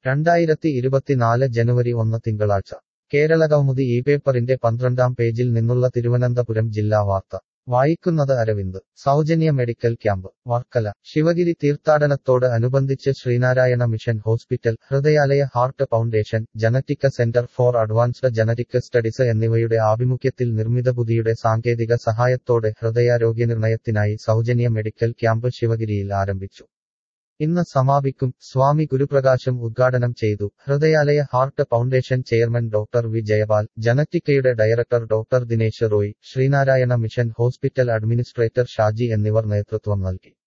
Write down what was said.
രണ്ടായിരത്തി ഇരുപത്തിനാല് ജനുവരി ഒന്ന് തിങ്കളാഴ്ച കേരളകൗമുദി ഈ പേപ്പറിന്റെ പന്ത്രണ്ടാം പേജിൽ നിന്നുള്ള തിരുവനന്തപുരം ജില്ലാ വാർത്ത വായിക്കുന്നത് അരവിന്ദ് സൗജന്യ മെഡിക്കൽ ക്യാമ്പ് വർക്കല ശിവഗിരി തീർത്ഥാടനത്തോട് അനുബന്ധിച്ച് Sreenarayana Mission Hospital Hrudayalaya Heart Foundation Genetica Centre for Advanced Genetic Studies എന്നിവയുടെ ആഭിമുഖ്യത്തിൽ നിർമ്മിതബുദ്ധിയുടെ സാങ്കേതിക സഹായത്തോടെ ഹൃദയാരോഗ്യനിർണയത്തിനായി സൗജന്യ മെഡിക്കൽ ക്യാമ്പ് ശിവഗിരിയിൽ ആരംഭിച്ചു ഇന്ന് സമാപിക്കും സ്വാമി ഗുരുപ്രകാശം ഉദ്ഘാടനം ചെയ്തു Hrudayalaya Heart Foundation chairman doctor V Jayapal ജനറ്റിക്കയുടെ director doctor Dinesh Roy Sreenarayana Mission Hospital administrator Shaji എന്നിവർ നേതൃത്വം നൽകി